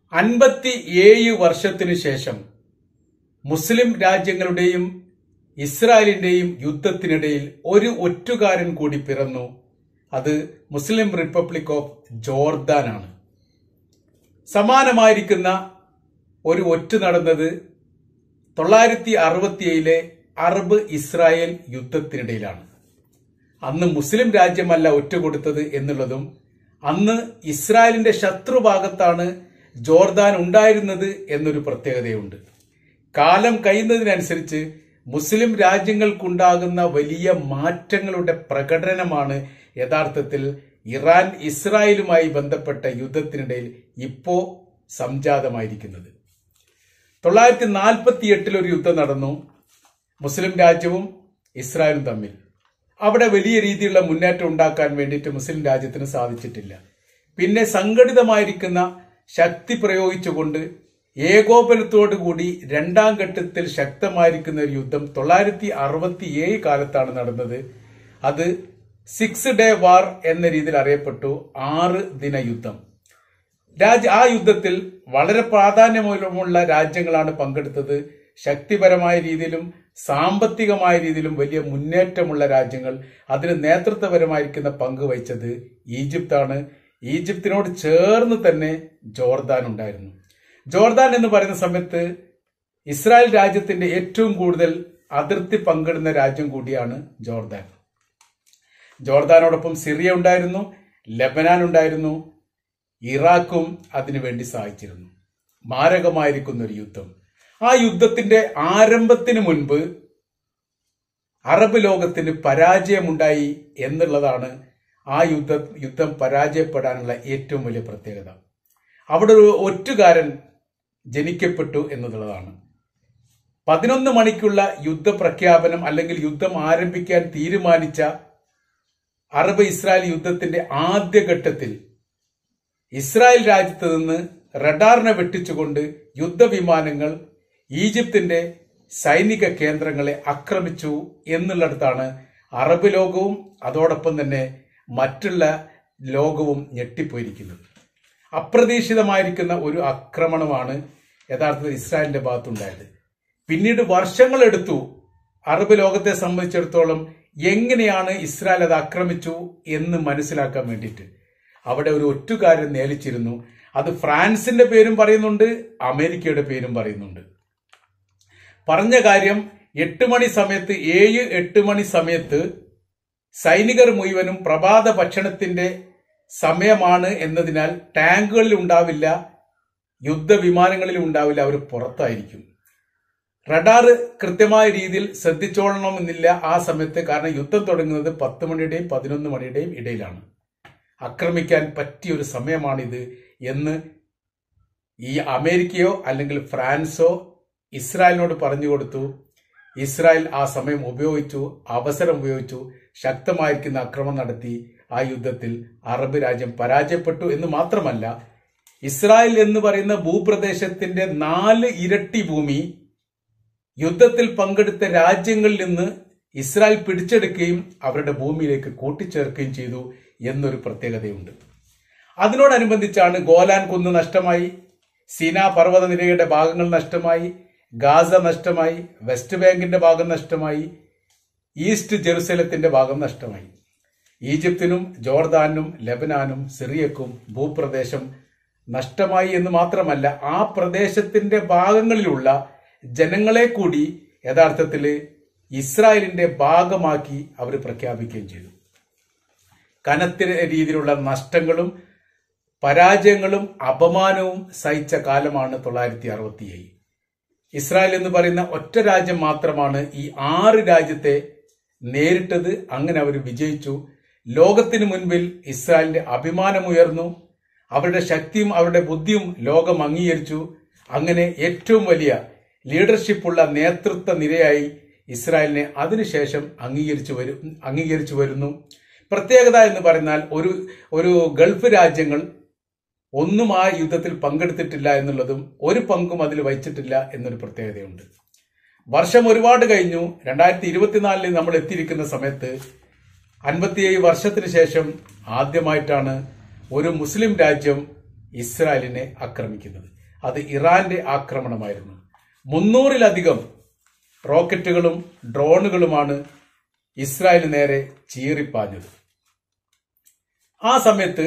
അൻപത്തി ഏഴ് വർഷത്തിനു ശേഷം മുസ്ലിം രാജ്യങ്ങളുടെയും ഇസ്രായേലിന്റെയും യുദ്ധത്തിനിടയിൽ ഒരു ഒറ്റുകാരൻ കൂടി പിറന്നു അത് മുസ്ലിം റിപ്പബ്ലിക് ഓഫ് ജോർദാനാണ് സമാനമായിരിക്കുന്ന ഒരു ഒറ്റു നടന്നത് തൊള്ളായിരത്തി അറുപത്തിയേഴിലെ അറബ് ഇസ്രായേൽ യുദ്ധത്തിനിടയിലാണ് അന്ന് മുസ്ലിം രാജ്യമല്ല ഒറ്റുകൊടുത്തത് എന്നുള്ളതും അന്ന് ഇസ്രായേലിന്റെ ശത്രുഭാഗത്താണ് ജോർദാൻ ഉണ്ടായിരുന്നത് എന്നൊരു പ്രത്യേകതയുണ്ട് കാലം കഴിയുന്നതിനനുസരിച്ച് മുസ്ലിം രാജ്യങ്ങൾക്കുണ്ടാകുന്ന വലിയ മാറ്റങ്ങളുടെ പ്രകടനമാണ് യഥാർത്ഥത്തിൽ ഇറാൻ ഇസ്രായേലുമായി ബന്ധപ്പെട്ട യുദ്ധത്തിനിടയിൽ ഇപ്പോ സംജാതമായിരിക്കുന്നത് തൊള്ളായിരത്തി നാൽപ്പത്തി എട്ടിൽ ഒരു യുദ്ധം നടന്നു മുസ്ലിം രാജ്യവും ഇസ്രായേലും തമ്മിൽ അവിടെ വലിയ രീതിയിലുള്ള മുന്നേറ്റം ഉണ്ടാക്കാൻ വേണ്ടിയിട്ട് മുസ്ലിം രാജ്യത്തിന് സാധിച്ചിട്ടില്ല പിന്നെ സംഘടിതമായിരിക്കുന്ന ശക്തി പ്രയോഗിച്ചുകൊണ്ട് ഏകോപനത്തോടുകൂടി രണ്ടാം ഘട്ടത്തിൽ ശക്തമായിരിക്കുന്ന ഒരു യുദ്ധം തൊള്ളായിരത്തി അറുപത്തി ഏഴ് കാലത്താണ് നടന്നത് അത് സിക്സ് ഡേ വാർ എന്ന രീതിയിൽ അറിയപ്പെട്ടു ആറ് ദിന യുദ്ധം രാജ്യ ആ യുദ്ധത്തിൽ വളരെ പ്രാധാന്യമുള്ള രാജ്യങ്ങളാണ് പങ്കെടുത്തത് ശക്തിപരമായ രീതിയിലും സാമ്പത്തികമായ രീതിയിലും വലിയ മുന്നേറ്റമുള്ള രാജ്യങ്ങൾ അതിന് നേതൃത്വപരമായിരിക്കുന്ന പങ്ക് വഹിച്ചത് ഈജിപ്താണ് ഈജിപ്തിനോട് ചേർന്ന് തന്നെ ജോർദാൻ ഉണ്ടായിരുന്നു ജോർദാൻ എന്ന് പറയുന്ന സമയത്ത് ഇസ്രായേൽ രാജ്യത്തിന്റെ ഏറ്റവും കൂടുതൽ അതിർത്തി പങ്കിടുന്ന രാജ്യം കൂടിയാണ് ജോർദാൻ ജോർദാനോടൊപ്പം സിറിയ ഉണ്ടായിരുന്നു ലബനാൻ ഉണ്ടായിരുന്നു ഇറാഖും അതിനുവേണ്ടി സഹായിച്ചിരുന്നു മാരകമായിരിക്കുന്ന ഒരു യുദ്ധം ആ യുദ്ധത്തിന്റെ ആരംഭത്തിന് മുൻപ് അറബ് ലോകത്തിന് പരാജയമുണ്ടായി എന്നുള്ളതാണ് ആ യുദ്ധ യുദ്ധം പരാജയപ്പെടാനുള്ള ഏറ്റവും വലിയ പ്രത്യേകത അവിടെ ഒരു ഒറ്റുകാരൻ ജനിക്കപ്പെട്ടു എന്നുള്ളതാണ് പതിനൊന്ന് മണിക്കുള്ള യുദ്ധപ്രഖ്യാപനം അല്ലെങ്കിൽ യുദ്ധം ആരംഭിക്കാൻ തീരുമാനിച്ച അറബ് ഇസ്രായേൽ യുദ്ധത്തിന്റെ ആദ്യഘട്ടത്തിൽ ഇസ്രായേൽ രാജ്യത്ത് നിന്ന് റഡാറിനെ വെട്ടിച്ചുകൊണ്ട് യുദ്ധവിമാനങ്ങൾ ഈജിപ്തിന്റെ സൈനിക കേന്ദ്രങ്ങളെ ആക്രമിച്ചു എന്നുള്ളിടത്താണ് അറബ് ലോകവും അതോടൊപ്പം തന്നെ മറ്റുള്ള ലോകവും ഞെട്ടിപ്പോയിരിക്കുന്നത് അപ്രതീക്ഷിതമായിരിക്കുന്ന ഒരു ആക്രമണമാണ് യഥാർത്ഥത്തിൽ ഇസ്രായേലിന്റെ ഭാഗത്തുണ്ടായത് പിന്നീട് വർഷങ്ങളെടുത്തു അറബ് ലോകത്തെ സംബന്ധിച്ചിടത്തോളം എങ്ങനെയാണ് ഇസ്രായേൽ അത് ആക്രമിച്ചു എന്ന് മനസ്സിലാക്കാൻ വേണ്ടിയിട്ട് അവിടെ ഒരു ഒറ്റുകാരൻ നേലിച്ചിരുന്നു അത് ഫ്രാൻസിന്റെ പേരും പറയുന്നുണ്ട് അമേരിക്കയുടെ പേരും പറയുന്നുണ്ട് പറഞ്ഞ കാര്യം എട്ട് മണി സമയത്ത് ഏഴ് എട്ട് മണി സമയത്ത് സൈനികർ മുഴുവനും പ്രഭാത ഭക്ഷണത്തിന്റെ സമയമാണ് എന്നതിനാൽ ടാങ്കുകളിൽ ഉണ്ടാവില്ല യുദ്ധവിമാനങ്ങളിൽ ഉണ്ടാവില്ല അവർ പുറത്തായിരിക്കും റഡാർ കൃത്യമായ രീതിയിൽ ശ്രദ്ധിച്ചോളണമെന്നില്ല ആ സമയത്ത് കാരണം യുദ്ധം തുടങ്ങുന്നത് പത്ത് മണിയുടെയും പതിനൊന്ന് മണിയുടെയും ഇടയിലാണ് ആക്രമിക്കാൻ പറ്റിയ ഒരു സമയമാണിത് എന്ന് ഈ അമേരിക്കയോ അല്ലെങ്കിൽ ഫ്രാൻസോ ഇസ്രായേലിനോട് പറഞ്ഞു കൊടുത്തു ഇസ്രായേൽ ആ സമയം ഉപയോഗിച്ചു അവസരം ഉപയോഗിച്ചു ശക്തമായിരിക്കുന്ന ആക്രമണം നടത്തി ആ യുദ്ധത്തിൽ അറബ് രാജ്യം പരാജയപ്പെട്ടു എന്ന് മാത്രമല്ല ഇസ്രായേൽ എന്ന് പറയുന്ന ഭൂപ്രദേശത്തിന്റെ നാല് ഇരട്ടി ഭൂമി യുദ്ധത്തിൽ പങ്കെടുത്ത രാജ്യങ്ങളിൽ നിന്ന് ഇസ്രായേൽ പിടിച്ചെടുക്കുകയും അവരുടെ ഭൂമിയിലേക്ക് കൂട്ടിച്ചേർക്കുകയും ചെയ്തു എന്നൊരു പ്രത്യേകതയുണ്ട് അതിനോടനുബന്ധിച്ചാണ് ഗോലാൻ കുന്ന് നഷ്ടമായി സീന പർവ്വത നിരയുടെ ഭാഗങ്ങൾ നഷ്ടമായി ഗാസ നഷ്ടമായി വെസ്റ്റ് ബാങ്കിന്റെ ഭാഗം നഷ്ടമായി ഈസ്റ്റ് ജെറുസലത്തിന്റെ ഭാഗം നഷ്ടമായി ഈജിപ്തിനും ജോർദാനും ലബനാനും സിറിയക്കും ഭൂപ്രദേശം നഷ്ടമായി എന്ന് മാത്രമല്ല ആ പ്രദേശത്തിന്റെ ഭാഗങ്ങളിലുള്ള ജനങ്ങളെ കൂടി യഥാർത്ഥത്തിൽ ഇസ്രായേലിന്റെ ഭാഗമാക്കി അവർ പ്രഖ്യാപിക്കുകയും ചെയ്തു കനത്ത രീതിയിലുള്ള നഷ്ടങ്ങളും പരാജയങ്ങളും അപമാനവും സഹിച്ച കാലമാണ് തൊള്ളായിരത്തി അറുപത്തിയേഴ് ഇസ്രായേൽ എന്ന് പറയുന്ന ഒറ്റ രാജ്യം മാത്രമാണ് ഈ ആറ് രാജ്യത്തെ നേരിട്ടത് അങ്ങനെ അവർ വിജയിച്ചു ലോകത്തിന് മുൻപിൽ ഇസ്രായേലിന്റെ അഭിമാനമുയർന്നു അവരുടെ ശക്തിയും അവരുടെ ബുദ്ധിയും ലോകം അംഗീകരിച്ചു അങ്ങനെ ഏറ്റവും വലിയ ലീഡർഷിപ്പുള്ള നേതൃത്വ നിരയായി ഇസ്രായേലിനെ അതിനുശേഷം അംഗീകരിച്ചു വരും അംഗീകരിച്ചു വരുന്നു പ്രത്യേകത എന്ന് പറഞ്ഞാൽ ഒരു ഒരു ഗൾഫ് രാജ്യങ്ങൾ ഒന്നും ആ യുദ്ധത്തിൽ പങ്കെടുത്തിട്ടില്ല എന്നുള്ളതും ഒരു പങ്കും അതിൽ വഹിച്ചിട്ടില്ല എന്നൊരു പ്രത്യേകതയുണ്ട് വർഷം ഒരുപാട് കഴിഞ്ഞു രണ്ടായിരത്തി ഇരുപത്തിനാലിൽ നമ്മൾ എത്തിയിരിക്കുന്ന സമയത്ത് അൻപത്തിയേഴ് വർഷത്തിന് ശേഷം ആദ്യമായിട്ടാണ് ഒരു മുസ്ലിം രാജ്യം ഇസ്രായേലിനെ ആക്രമിക്കുന്നത് അത് ഇറാന്റെ ആക്രമണമായിരുന്നു മുന്നൂറിലധികം റോക്കറ്റുകളും ഡ്രോണുകളുമാണ് ഇസ്രായേലിന് നേരെ ചീറിപ്പാഞ്ഞത് ആ സമയത്ത്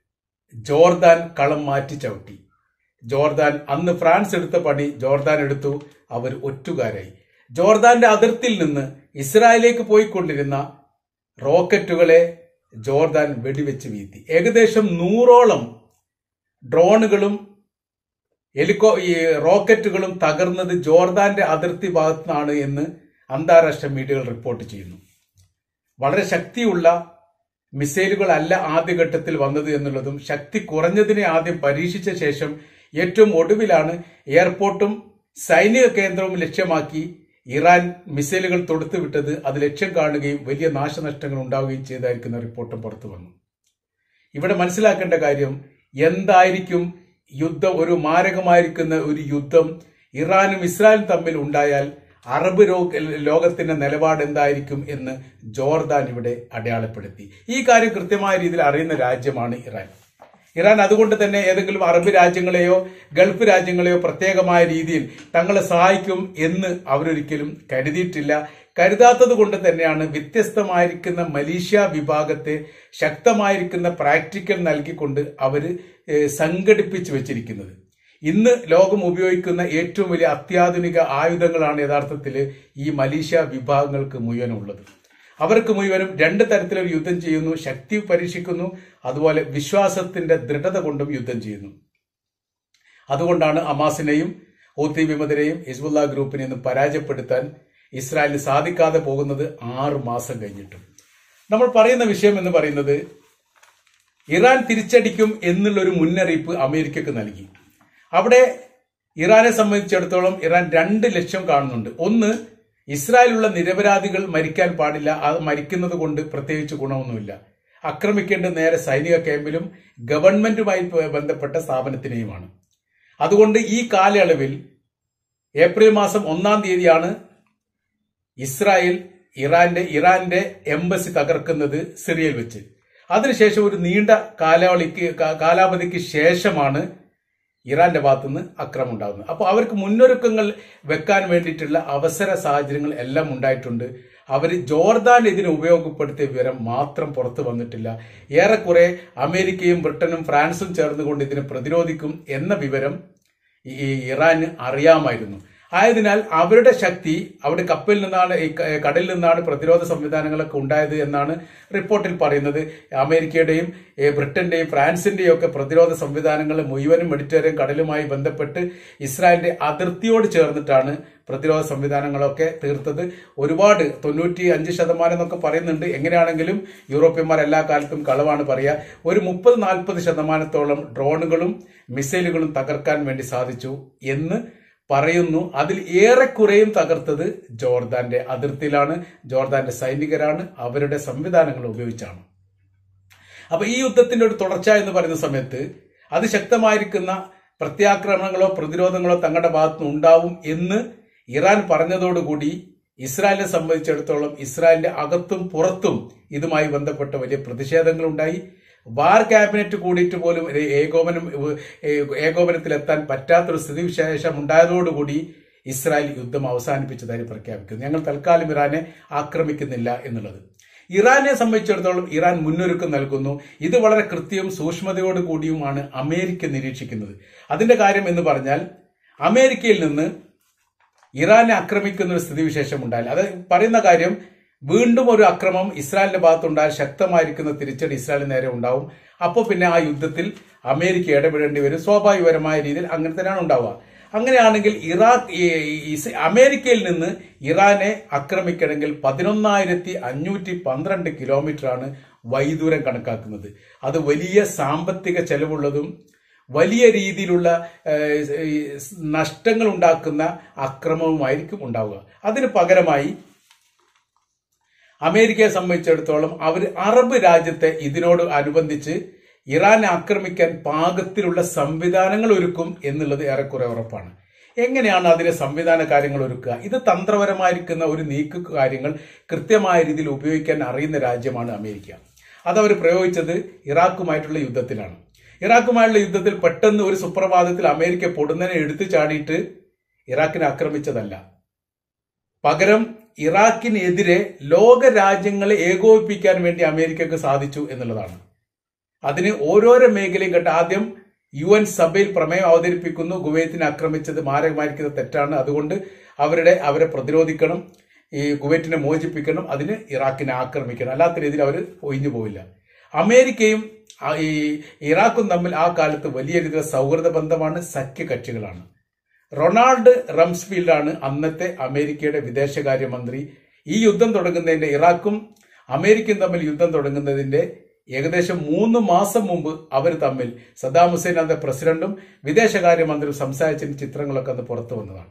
ജോർദാൻ കളം മാറ്റി ചവിട്ടി ജോർദാൻ അന്ന് ഫ്രാൻസ് എടുത്ത പണി ജോർദാൻ എടുത്തു അവർ ഒറ്റുകാരായി ജോർദാന്റെ അതിർത്തിയിൽ നിന്ന് ഇസ്രായേലിലേക്ക് പോയിക്കൊണ്ടിരുന്ന റോക്കറ്റുകളെ ജോർദാൻ വെടിവെച്ച് വീഴ്ത്തി ഏകദേശം നൂറോളം ഡ്രോണുകളും ഹെലികോ ഈ റോക്കറ്റുകളും തകർന്നത് ജോർദാന്റെ അതിർത്തി ഭാഗത്തുനിന്നാണ് എന്ന് അന്താരാഷ്ട്ര മീഡിയകൾ റിപ്പോർട്ട് ചെയ്യുന്നു വളരെ ശക്തിയുള്ള മിസൈലുകളല്ല ആദ്യഘട്ടത്തിൽ വന്നത് എന്നുള്ളതും ശക്തി കുറഞ്ഞതിനെ ആദ്യം പരീക്ഷിച്ച ശേഷം ഏറ്റവും ഒടുവിലാണ് എയർപോർട്ടും സൈനിക കേന്ദ്രവും ലക്ഷ്യമാക്കി ഇറാൻ മിസൈലുകൾ തൊടുത്തുവിട്ടത് അത് ലക്ഷ്യം കാണുകയും വലിയ നാശനഷ്ടങ്ങൾ ഉണ്ടാവുകയും ചെയ്തായിരിക്കുന്ന റിപ്പോർട്ടും പുറത്തു വന്നു ഇവിടെ മനസ്സിലാക്കേണ്ട കാര്യം എന്തായിരിക്കും യുദ്ധം ഒരു മാരകമായിരിക്കുന്ന ഒരു യുദ്ധം ഇറാനും ഇസ്രായേലും തമ്മിൽ ഉണ്ടായാൽ അറബ് ലോകത്തിന്റെ നിലപാട് എന്തായിരിക്കും എന്ന് ജോർദാൻ ഇവിടെ അടയാളപ്പെടുത്തി ഈ കാര്യം കൃത്യമായ രീതിയിൽ അറിയുന്ന രാജ്യമാണ് ഇറാൻ ഇറാൻ അതുകൊണ്ട് തന്നെ ഏതെങ്കിലും അറബ് രാജ്യങ്ങളെയോ ഗൾഫ് രാജ്യങ്ങളെയോ പ്രത്യേകമായ രീതിയിൽ തങ്ങളെ സഹായിക്കും എന്ന് അവരൊരിക്കലും കരുതിയിട്ടില്ല കരുതാത്തത് കൊണ്ട് തന്നെയാണ് വ്യത്യസ്തമായിരിക്കുന്ന മലേഷ്യ വിഭാഗത്തെ ശക്തമായിരിക്കുന്ന പ്രാക്ടിക്കൽ നൽകിക്കൊണ്ട് അവര് സംഘടിപ്പിച്ചു വെച്ചിരിക്കുന്നത് ഇന്ന് ലോകം ഉപയോഗിക്കുന്ന ഏറ്റവും വലിയ അത്യാധുനിക ആയുധങ്ങളാണ് യഥാർത്ഥത്തിൽ ഈ മലേഷ്യ വിഭാഗങ്ങൾക്ക് മുഴുവനുള്ളത് അവർക്ക് മുഴുവനും രണ്ട് തരത്തിലൊരു യുദ്ധം ചെയ്യുന്നു ശക്തി പരീക്ഷിക്കുന്നു അതുപോലെ വിശ്വാസത്തിന്റെ ദൃഢത കൊണ്ടും യുദ്ധം ചെയ്യുന്നു അതുകൊണ്ടാണ് അമാസിനെയും ഹൂത്തി വിമതരെയും ഹിസ്ബുല്ല ഗ്രൂപ്പിനെയും പരാജയപ്പെടുത്താൻ ഇസ്രായേലിന് സാധിക്കാതെ പോകുന്നത് ആറ് മാസം കഴിഞ്ഞിട്ടും നമ്മൾ പറയുന്ന വിഷയം എന്ന് പറയുന്നത് ഇറാൻ തിരിച്ചടിക്കും എന്നുള്ളൊരു മുന്നറിയിപ്പ് അമേരിക്കക്ക് നൽകി അവിടെ ഇറാനെ സംബന്ധിച്ചിടത്തോളം ഇറാൻ രണ്ട് ലക്ഷ്യം കാണുന്നുണ്ട് ഒന്ന് ഇസ്രായേലുള്ള നിരപരാധികൾ മരിക്കാൻ പാടില്ല അത് മരിക്കുന്നത് കൊണ്ട് പ്രത്യേകിച്ച് ഗുണമൊന്നുമില്ല ആക്രമിക്കേണ്ട നേരെ സൈനിക ക്യാമ്പിലും ഗവൺമെന്റുമായി ബന്ധപ്പെട്ട സ്ഥാപനത്തിനെയുമാണ് അതുകൊണ്ട് ഈ കാലയളവിൽ ഏപ്രിൽ മാസം ഒന്നാം തീയതിയാണ് ഇസ്രായേൽ ഇറാന്റെ ഇറാന്റെ എംബസി തകർക്കുന്നത് സിറിയയിൽ വെച്ച് അതിനുശേഷം ഒരു നീണ്ട കാലാവധിക്ക് കാലാവധിക്ക് ശേഷമാണ് ഇറാന്റെ ഭാഗത്തുനിന്ന് അക്രമം ഉണ്ടാകുന്നത് അപ്പോൾ അവർക്ക് മുന്നൊരുക്കങ്ങൾ വെക്കാൻ വേണ്ടിയിട്ടുള്ള അവസര സാഹചര്യങ്ങൾ എല്ലാം ഉണ്ടായിട്ടുണ്ട് അവർ ജോർദാൻ ഇതിനെ ഉപയോഗപ്പെടുത്തിയ വിവരം മാത്രം പുറത്തു വന്നിട്ടില്ല ഏറെക്കുറെ അമേരിക്കയും ബ്രിട്ടനും ഫ്രാൻസും ചേർന്നുകൊണ്ട് ഇതിനെ പ്രതിരോധിക്കും എന്ന വിവരം ഈ ഇറാന് അറിയാമായിരുന്നു ആയതിനാൽ അവരുടെ ശക്തി അവിടെ കപ്പലിൽ നിന്നാണ് ഈ കടലിൽ നിന്നാണ് പ്രതിരോധ സംവിധാനങ്ങളൊക്കെ ഉണ്ടായത് എന്നാണ് റിപ്പോർട്ടിൽ പറയുന്നത് അമേരിക്കയുടെയും ബ്രിട്ടന്റെയും ഫ്രാൻസിന്റെയും ഒക്കെ പ്രതിരോധ സംവിധാനങ്ങൾ മുഴുവനും മെഡിറ്ററേനിയൻ കടലുമായി ബന്ധപ്പെട്ട് ഇസ്രായേലിന്റെ അതിർത്തിയോട് ചേർന്നിട്ടാണ് പ്രതിരോധ സംവിധാനങ്ങളൊക്കെ തീർത്തത് ഒരുപാട് തൊണ്ണൂറ്റി അഞ്ച് ശതമാനം എന്നൊക്കെ പറയുന്നുണ്ട് എങ്ങനെയാണെങ്കിലും യൂറോപ്യന്മാർ എല്ലാ കാലത്തും കളവാണ് പറയുക ഒരു മുപ്പത് നാൽപ്പത് ശതമാനത്തോളം ഡ്രോണുകളും മിസൈലുകളും തകർക്കാൻ വേണ്ടി സാധിച്ചു എന്ന് പറയുന്നു അതിൽ ഏറെക്കുറയും തകർത്തത് ജോർദാന്റെ അതിർത്തിയിലാണ് ജോർദാന്റെ സൈനികരാണ് അവരുടെ സംവിധാനങ്ങൾ ഉപയോഗിച്ചാണ് അപ്പൊ ഈ യുദ്ധത്തിന്റെ ഒരു തുടർച്ച എന്ന് പറയുന്ന സമയത്ത് അതിശക്തമായിരിക്കുന്ന പ്രത്യാക്രമണങ്ങളോ പ്രതിരോധങ്ങളോ തങ്ങളുടെ ഭാഗത്തുനിന്ന് ഉണ്ടാവും എന്ന് ഇറാൻ പറഞ്ഞതോടുകൂടി ഇസ്രായേലിനെ സംബന്ധിച്ചിടത്തോളം ഇസ്രായേലിന്റെ അകത്തും പുറത്തും ഇതുമായി ബന്ധപ്പെട്ട വലിയ പ്രതിഷേധങ്ങൾ ഉണ്ടായി വാർ ക്യാബിനറ്റ് കൂടിയിട്ട് പോലും ഏകോപനം ഏകോപനത്തിലെത്താൻ പറ്റാത്തൊരു സ്ഥിതിവിശേഷം ഉണ്ടായതോടുകൂടി ഇസ്രായേൽ യുദ്ധം അവസാനിപ്പിച്ചതായി പ്രഖ്യാപിക്കുന്നു ഞങ്ങൾ തൽക്കാലം ഇറാനെ ആക്രമിക്കുന്നില്ല എന്നുള്ളത് ഇറാനെ സംബന്ധിച്ചിടത്തോളം ഇറാൻ മുന്നൊരുക്കം നൽകുന്നു ഇത് വളരെ കൃത്യവും സൂക്ഷ്മതയോട് കൂടിയുമാണ് അമേരിക്ക നിരീക്ഷിക്കുന്നത് അതിന്റെ കാര്യം എന്ന് പറഞ്ഞാൽ അമേരിക്കയിൽ നിന്ന് ഇറാനെ ആക്രമിക്കുന്ന ഒരു സ്ഥിതിവിശേഷം ഉണ്ടായില്ല അത് പറയുന്ന കാര്യം വീണ്ടും ഒരു അക്രമം ഇസ്രായേലിന്റെ ഭാഗത്തുണ്ടായാൽ ശക്തമായിരിക്കുന്ന തിരിച്ചടി ഇസ്രായേലിന് നേരെ ഉണ്ടാവും അപ്പോൾ പിന്നെ ആ യുദ്ധത്തിൽ അമേരിക്ക ഇടപെടേണ്ടി വരും സ്വാഭാവികപരമായ രീതിയിൽ അങ്ങനെ തന്നെയാണ് ഉണ്ടാവുക അങ്ങനെയാണെങ്കിൽ ഇറാഖ് അമേരിക്കയിൽ നിന്ന് ഇറാനെ ആക്രമിക്കണമെങ്കിൽ പതിനൊന്നായിരത്തി അഞ്ഞൂറ്റി പന്ത്രണ്ട് കിലോമീറ്ററാണ് വൈദൂരം കണക്കാക്കുന്നത് അത് വലിയ സാമ്പത്തിക ചെലവുള്ളതും വലിയ രീതിയിലുള്ള നഷ്ടങ്ങൾ ഉണ്ടാക്കുന്ന അക്രമവുമായിരിക്കും ഉണ്ടാവുക അതിന് പകരമായി അമേരിക്കയെ സംബന്ധിച്ചിടത്തോളം അവർ അറബ് രാജ്യത്തെ ഇതിനോട് അനുബന്ധിച്ച് ഇറാനെ ആക്രമിക്കാൻ പാകത്തിലുള്ള സംവിധാനങ്ങൾ ഒരുക്കും എന്നുള്ളത് ഏറെക്കുറെ ഉറപ്പാണ് എങ്ങനെയാണ് അതിലെ സംവിധാന കാര്യങ്ങൾ ഒരുക്കുക ഇത് തന്ത്രപരമായിരിക്കുന്ന ഒരു നീക്ക കാര്യങ്ങൾ കൃത്യമായ രീതിയിൽ ഉപയോഗിക്കാൻ അറിയുന്ന രാജ്യമാണ് അമേരിക്ക അതവർ പ്രയോഗിച്ചത് ഇറാഖുമായിട്ടുള്ള യുദ്ധത്തിലാണ് ഇറാഖുമായുള്ള യുദ്ധത്തിൽ പെട്ടെന്ന് ഒരു സുപ്രഭാതത്തിൽ അമേരിക്ക പൊടുന്നനെ എടുത്തു ചാടിയിട്ട് ഇറാഖിനെ ആക്രമിച്ചതല്ല പകരം ഇറാഖിനെതിരെ ലോക രാജ്യങ്ങളെ ഏകോപിപ്പിക്കാൻ വേണ്ടി അമേരിക്കക്ക് സാധിച്ചു എന്നുള്ളതാണ് അതിന് ഓരോരോ മേഖലയും കണ്ട് ആദ്യം യു എൻ സഭയിൽ പ്രമേയം അവതരിപ്പിക്കുന്നു കുവൈത്തിനെ ആക്രമിച്ചത് മാരകമായിരിക്കുന്ന തെറ്റാണ് അതുകൊണ്ട് അവരുടെ അവരെ പ്രതിരോധിക്കണം ഈ കുവൈറ്റിനെ മോചിപ്പിക്കണം അതിന് ഇറാഖിനെ ആക്രമിക്കണം അല്ലാത്ത രീതിയിൽ അവർ ഒഴിഞ്ഞു പോവില്ല അമേരിക്കയും ആ, ഈ ഇറാഖും തമ്മിൽ ആ കാലത്ത് വലിയ രീതിയിലുള്ള സൗഹൃദ ബന്ധമാണ് സഖ്യകക്ഷികളാണ് റൊണാൾഡ് റംസ്ഫീൽഡാണ് അന്നത്തെ അമേരിക്കയുടെ വിദേശകാര്യമന്ത്രി ഈ യുദ്ധം തുടങ്ങുന്നതിന്റെ ഇറാഖും അമേരിക്കയും തമ്മിൽ യുദ്ധം തുടങ്ങുന്നതിന്റെ ഏകദേശം മൂന്ന് മാസം മുമ്പ് അവർ തമ്മിൽ സദ്ദാം ഹുസൈൻ അന്ന പ്രസിഡന്റും വിദേശകാര്യമന്ത്രിയും സംസാരിച്ചതിന്റെ ചിത്രങ്ങളൊക്കെ അന്ന് പുറത്തു വന്നതാണ്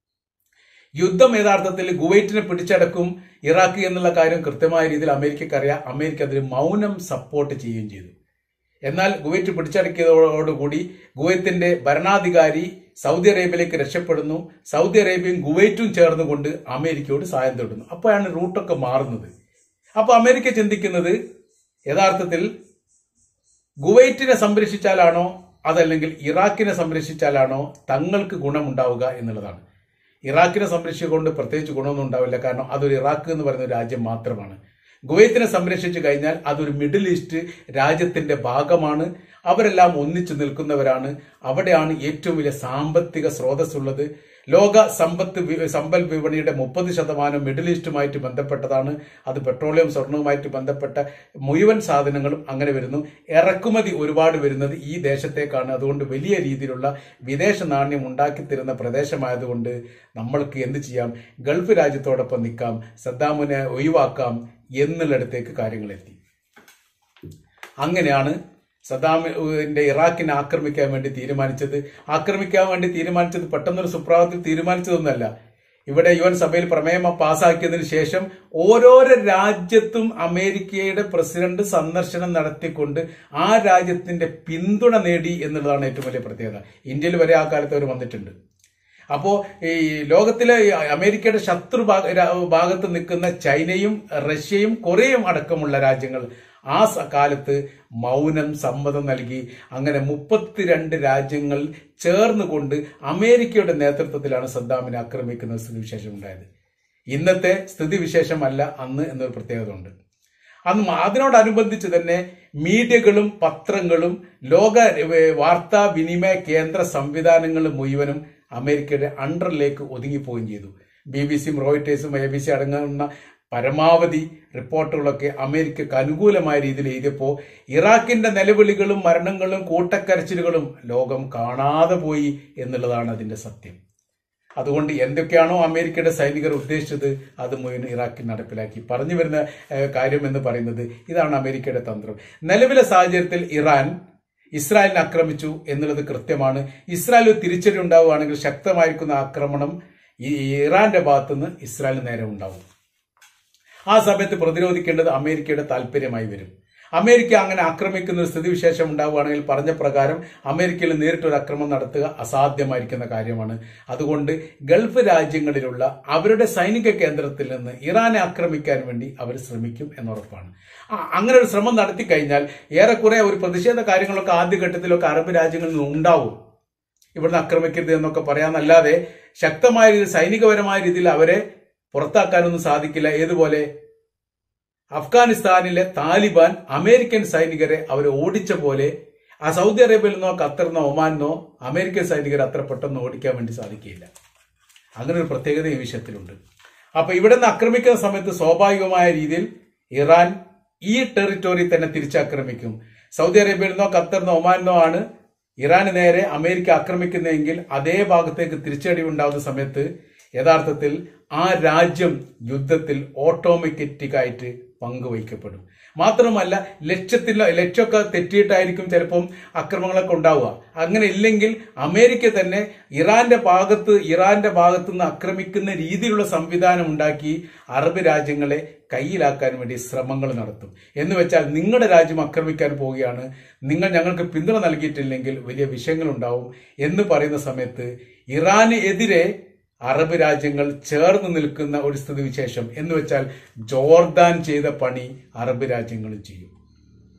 യുദ്ധം യഥാർത്ഥത്തിൽ കുവൈറ്റിനെ പിടിച്ചടക്കും ഇറാഖ് എന്നുള്ള കാര്യം കൃത്യമായ രീതിയിൽ അമേരിക്കക്ക് അറിയാം അമേരിക്ക അതിന് മൗനം സപ്പോർട്ട് ചെയ്യുകയും ചെയ്തു എന്നാൽ കുവൈറ്റ് പിടിച്ചടക്കിയതോടുകൂടി കുവൈത്തിന്റെ ഭരണാധികാരി സൗദി അറേബ്യയിലേക്ക് രക്ഷപ്പെടുന്നു സൗദി അറേബ്യയും കുവൈറ്റും ചേർന്നുകൊണ്ട് അമേരിക്കയോട് സഹായം തേടുന്നു അപ്പോഴാണ് റൂട്ടൊക്കെ മാറുന്നത് അപ്പൊ അമേരിക്ക ചിന്തിക്കുന്നത് യഥാർത്ഥത്തിൽ കുവൈറ്റിനെ സംരക്ഷിച്ചാലാണോ അതല്ലെങ്കിൽ ഇറാഖിനെ സംരക്ഷിച്ചാലാണോ തങ്ങൾക്ക് ഗുണമുണ്ടാവുക എന്നുള്ളതാണ് ഇറാഖിനെ സംരക്ഷിച്ചുകൊണ്ട് പ്രത്യേകിച്ച് ഗുണമൊന്നും ഉണ്ടാവില്ല കാരണം അതൊരു ഇറാഖ് എന്ന് പറയുന്ന ഒരു രാജ്യം മാത്രമാണ് കുവൈത്തിനെ സംരക്ഷിച്ചു കഴിഞ്ഞാൽ അതൊരു മിഡിൽ ഈസ്റ്റ് രാജ്യത്തിന്റെ ഭാഗമാണ് അവരെല്ലാം ഒന്നിച്ചു നിൽക്കുന്നവരാണ് അവിടെയാണ് ഏറ്റവും വലിയ സാമ്പത്തിക സ്രോതസ്സുള്ളത് ലോക സമ്പത്ത് വി- സമ്പൽ വിപണിയുടെ മുപ്പത് ശതമാനം മിഡിൽ ഈസ്റ്റുമായിട്ട് ബന്ധപ്പെട്ടതാണ് അത് പെട്രോളിയം സ്വർണവുമായിട്ട് ബന്ധപ്പെട്ട മുഴുവൻ സാധനങ്ങളും അങ്ങനെ വരുന്നു ഇറക്കുമതി ഒരുപാട് വരുന്നത് ഈ ദേശത്തേക്കാണ് അതുകൊണ്ട് വലിയ രീതിയിലുള്ള വിദേശ നാണ്യം ഉണ്ടാക്കിത്തരുന്ന പ്രദേശമായതുകൊണ്ട് നമ്മൾക്ക് എന്ത് ചെയ്യാം ഗൾഫ് രാജ്യത്തോടൊപ്പം നിൽക്കാം സദ്ദാമിനെ ഒഴിവാക്കാം എന്നുള്ളിടത്തേക്ക് കാര്യങ്ങൾ എത്തി അങ്ങനെയാണ് സദ്ദാമിന്റെ ഇറാഖിനെ ആക്രമിക്കാൻ വേണ്ടി തീരുമാനിച്ചത് ആക്രമിക്കാൻ വേണ്ടി തീരുമാനിച്ചത് പെട്ടെന്നൊരു സുപ്രഭാതത്തിൽ തീരുമാനിച്ചതൊന്നല്ല ഇവിടെ യു എൻ സഭയിൽ പ്രമേയം പാസാക്കിയതിനു ശേഷം ഓരോരോ രാജ്യത്തും അമേരിക്കയുടെ പ്രസിഡന്റ് സന്ദർശനം നടത്തിക്കൊണ്ട് ആ രാജ്യത്തിന്റെ പിന്തുണ നേടി എന്നുള്ളതാണ് ഏറ്റവും വലിയ പ്രത്യേകത ഇന്ത്യയിൽ വരെ ആ കാലത്ത് അവർ വന്നിട്ടുണ്ട് അപ്പോ ഈ ലോകത്തിലെ ഈ അമേരിക്കയുടെ ശത്രു ഭാഗ- രാ- ഭാഗത്ത് നിൽക്കുന്ന ചൈനയും റഷ്യയും കൊറിയയും അടക്കമുള്ള രാജ്യങ്ങൾ ആ സ- കാലത്ത് മൗനം സമ്മതം നൽകി അങ്ങനെ മുപ്പത്തിരണ്ട് രാജ്യങ്ങൾ ചേർന്നുകൊണ്ട് അമേരിക്കയുടെ നേതൃത്വത്തിലാണ് സദ്ദാമിനെ ആക്രമിക്കുന്ന സ്ഥിതിവിശേഷം ഉണ്ടായത് ഇന്നത്തെ സ്ഥിതിവിശേഷമല്ല അന്ന് എന്നൊരു പ്രത്യേകത ഉണ്ട് അന്ന് മ- അതിനോടനുബന്ധിച്ച് തന്നെ മീഡിയകളും പത്രങ്ങളും ലോക ഏ, വാർത്താ വിനിമയ കേന്ദ്ര സംവിധാനങ്ങൾ മുഴുവനും അമേരിക്കയുടെ അണ്ടറിലേക്ക് ഒതുങ്ങിപ്പോവുകയും ചെയ്തു ബി ബി സിയും റോയിറ്റേഴ്സും എ ബി സി അടങ്ങുന്ന പരമാവധി റിപ്പോർട്ടുകളൊക്കെ അമേരിക്കക്ക് അനുകൂലമായ രീതിയിൽ എഴുതിയപ്പോൾ ഇറാഖിന്റെ നിലവിളികളും മരണങ്ങളും കൂട്ടക്കരച്ചിലുകളും ലോകം കാണാതെ പോയി എന്നുള്ളതാണ് അതിന്റെ സത്യം അതുകൊണ്ട് എന്തൊക്കെയാണോ അമേരിക്കയുടെ സൈനികർ ഉദ്ദേശിച്ചത് അത് മുഴുവൻ ഇറാഖിൽ നടപ്പിലാക്കി പറഞ്ഞു വരുന്ന ഏഹ്, കാര്യം എന്ന് പറയുന്നത് ഇതാണ് അമേരിക്കയുടെ തന്ത്രം നിലവിലെ സാഹചര്യത്തിൽ ഇറാൻ ഇസ്രായേലിനെ ആക്രമിച്ചു എന്നുള്ളത് കൃത്യമാണ് ഇസ്രായേൽ ഒരു തിരിച്ചടി ഉണ്ടാവുകയാണെങ്കിൽ ശക്തമായിരിക്കുന്ന ആക്രമണം ഈ ഇറാന്റെ ഭാഗത്തുനിന്ന് ഇസ്രായേലിന് നേരെ ഉണ്ടാവും ആ സമയത്ത് പ്രതിരോധിക്കേണ്ടത് അമേരിക്കയുടെ താല്പര്യമായി വരും അമേരിക്ക അങ്ങനെ ആക്രമിക്കുന്ന ഒരു സ്ഥിതിവിശേഷം ഉണ്ടാവുകയാണെങ്കിൽ പറഞ്ഞ പ്രകാരം അമേരിക്കയിൽ നേരിട്ടൊരു ആക്രമണം നടത്തുക അസാധ്യമായിരിക്കുന്ന കാര്യമാണ് അതുകൊണ്ട് ഗൾഫ് രാജ്യങ്ങളിലുള്ള അവരുടെ സൈനിക കേന്ദ്രത്തിൽ നിന്ന് ഇറാനെ ആക്രമിക്കാൻ വേണ്ടി അവർ ശ്രമിക്കും എന്നുറപ്പാണ് ആ, അങ്ങനെ ഒരു ശ്രമം നടത്തി കഴിഞ്ഞാൽ ഏറെക്കുറെ ഒരു പ്രതിഷേധ കാര്യങ്ങളൊക്കെ ആദ്യഘട്ടത്തിലൊക്കെ അറബ് രാജ്യങ്ങളിൽ നിന്ന് ഉണ്ടാവും ഇവിടുന്ന് ആക്രമിക്കരുത് എന്നൊക്കെ പറയാന്നല്ലാതെ ശക്തമായ രീതിയിൽ സൈനികപരമായ രീതിയിൽ അവരെ പുറത്താക്കാനൊന്നും സാധിക്കില്ല ഏതുപോലെ അഫ്ഗാനിസ്ഥാനിലെ താലിബാൻ അമേരിക്കൻ സൈനികരെ അവരെ ഓടിച്ച പോലെ ആ സൗദി അറേബ്യയിൽ നിന്നോ ഖത്തറിനോ ഒമാനിനോ അമേരിക്കൻ സൈനികരെ അത്ര പെട്ടെന്ന് ഓടിക്കാൻ വേണ്ടി സാധിക്കില്ല അങ്ങനെ ഒരു പ്രത്യേകത ഈ വിഷയത്തിലുണ്ട് അപ്പൊ ഇവിടെ നിന്ന് ആക്രമിക്കുന്ന സമയത്ത് സ്വാഭാവികമായ രീതിയിൽ ഇറാൻ ഈ ടെറിറ്റോറി തന്നെ തിരിച്ചാക്രമിക്കും സൗദി അറേബ്യയിൽ നിന്നോ ഖത്തറിനോ ഒമാനിനോ ആണ് ഇറാന് നേരെ അമേരിക്ക ആക്രമിക്കുന്നതെങ്കിൽ അതേ ഭാഗത്തേക്ക് തിരിച്ചടി ഉണ്ടാകുന്ന സമയത്ത് യഥാർത്ഥത്തിൽ ആ രാജ്യം യുദ്ധത്തിൽ ഓട്ടോമാറ്റിക് ആയിട്ട് പങ്കുവയ്ക്കപ്പെടും മാത്രമല്ല ലക്ഷ്യത്തിൽ ലക്ഷ്യമൊക്കെ തെറ്റിയിട്ടായിരിക്കും ചിലപ്പം അക്രമങ്ങളൊക്കെ ഉണ്ടാവുക അങ്ങനെ ഇല്ലെങ്കിൽ അമേരിക്ക തന്നെ ഇറാന്റെ ഭാഗത്ത് ഇറാന്റെ ഭാഗത്തു നിന്ന് ആക്രമിക്കുന്ന രീതിയിലുള്ള സംവിധാനം ഉണ്ടാക്കി അറബ് രാജ്യങ്ങളെ കയ്യിലാക്കാൻ വേണ്ടി ശ്രമങ്ങൾ നടത്തും എന്ന് വെച്ചാൽ നിങ്ങളുടെ രാജ്യം ആക്രമിക്കാൻ പോവുകയാണ് നിങ്ങൾ ഞങ്ങൾക്ക് പിന്തുണ നൽകിയിട്ടില്ലെങ്കിൽ വലിയ വിഷയങ്ങൾ ഉണ്ടാവും എന്ന് പറയുന്ന സമയത്ത് ഇറാന് എതിരെ അറബ് രാജ്യങ്ങൾ ചേർന്ന് നിൽക്കുന്ന ഒരു സ്ഥിതിവിശേഷം എന്ന് വെച്ചാൽ ജോർദാൻ ചെയ്ത പണി അറബ് രാജ്യങ്ങളും ചെയ്യും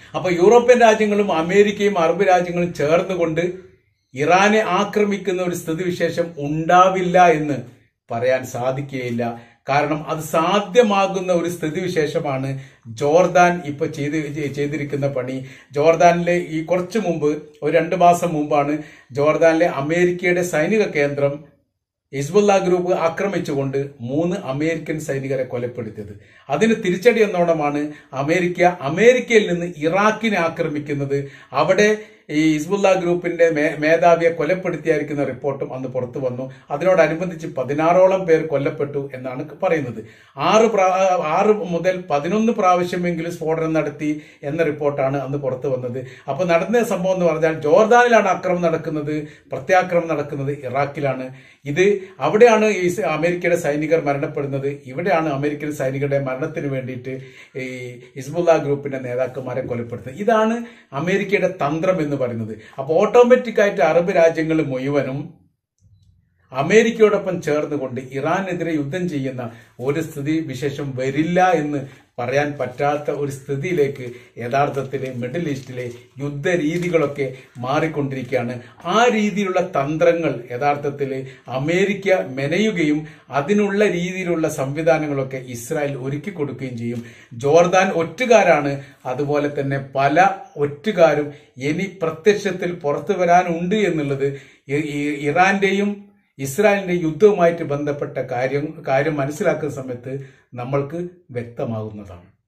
അപ്പൊ യൂറോപ്യൻ രാജ്യങ്ങളും അമേരിക്കയും അറബ് രാജ്യങ്ങളും ചേർന്നുകൊണ്ട് ഇറാനെ ആക്രമിക്കുന്ന ഒരു സ്ഥിതിവിശേഷം ഉണ്ടാവില്ല എന്ന് പറയാൻ സാധിക്കുകയില്ല കാരണം അത് സാധ്യമാകുന്ന ഒരു സ്ഥിതിവിശേഷമാണ് ജോർദാൻ ഇപ്പൊ ചെയ്ത് ചെയ്തിരിക്കുന്ന പണി ജോർദാനിലെ ഈ കുറച്ചു മുമ്പ് ഒരു രണ്ട് മാസം മുമ്പാണ് ജോർദാനിലെ അമേരിക്കയുടെ സൈനിക കേന്ദ്രം ഹിസ്ബുല്ല ഗ്രൂപ്പ് ആക്രമിച്ചുകൊണ്ട് മൂന്ന് അമേരിക്കൻ സൈനികരെ കൊലപ്പെടുത്തിയത് അതിന് തിരിച്ചടി എന്നോണമാണ് അമേരിക്ക അമേരിക്കയിൽ നിന്ന് ഇറാഖിനെ ആക്രമിക്കുന്നത് അവിടെ ഈ ഹിസ്ബുല്ല ഗ്രൂപ്പിന്റെ മേ- മേധാവിയെ കൊലപ്പെടുത്തിയായിരിക്കുന്ന റിപ്പോർട്ടും അന്ന് പുറത്തു വന്നു അതിനോടനുബന്ധിച്ച് പതിനാറോളം പേർ കൊല്ലപ്പെട്ടു എന്നാണ് പറയുന്നത് ആറ് പ്രാ- ആറ് മുതൽ പതിനൊന്ന് പ്രാവശ്യമെങ്കിലും സ്ഫോടനം നടത്തി എന്ന റിപ്പോർട്ടാണ് അന്ന് പുറത്തു വന്നത് അപ്പൊ നടന്ന സംഭവം എന്ന് പറഞ്ഞാൽ ജോർദാനിലാണ് ആക്രമണം നടക്കുന്നത് പ്രത്യാക്രമണം നടക്കുന്നത് ഇറാഖിലാണ് ഇത് അവിടെയാണ് ഈ സ- അമേരിക്കയുടെ സൈനികർ മരണപ്പെടുന്നത് ഇവിടെയാണ് അമേരിക്കൻ സൈനികരുടെ മരണത്തിന് വേണ്ടിയിട്ട് ഈ ഹിസ്ബുല്ല ഗ്രൂപ്പിന്റെ നേതാക്കന്മാരെ കൊലപ്പെടുത്തുന്നത് ഇതാണ് അമേരിക്കയുടെ തന്ത്രം എന്ന് പറയുന്നത് അപ്പോൾ ഓട്ടോമാറ്റിക് ആയിട്ട് അറബ് രാജ്യങ്ങൾ മുഴുവനും അമേരിക്കയോടൊപ്പം ചേർന്നുകൊണ്ട് ഇറാനെതിരെ യുദ്ധം ചെയ്യുന്ന ഒരു സ്ഥിതി വിശേഷം വരില്ല എന്ന് പറയാൻ പറ്റാത്ത ഒരു സ്ഥിതിയിലേക്ക് യഥാർത്ഥത്തിൽ മിഡിൽ ഈസ്റ്റിലെ യുദ്ധ രീതികളൊക്കെ മാറിക്കൊണ്ടിരിക്കുകയാണ് ആ രീതിയിലുള്ള തന്ത്രങ്ങൾ യഥാർത്ഥത്തിൽ അമേരിക്ക മെനയുകയും അതിനുള്ള രീതിയിലുള്ള സംവിധാനങ്ങളൊക്കെ ഇസ്രായേൽ ഒരുക്കി കൊടുക്കുകയും ചെയ്യും ജോർദാൻ ഒറ്റുകാരാണ് അതുപോലെ തന്നെ പല ഒറ്റുകാരും ഇനി പ്രത്യക്ഷത്തിൽ പുറത്തു വരാനുണ്ട് എന്നുള്ളത് ഇ- ഇ- ഇറാന്റെയും ഇസ്രായേലിന്റെ യുദ്ധവുമായിട്ട് ബന്ധപ്പെട്ട കാര്യം കാര്യം മനസ്സിലാക്കുന്ന സമയത്ത് നമ്മൾക്ക് വ്യക്തമാകുന്നതാണ്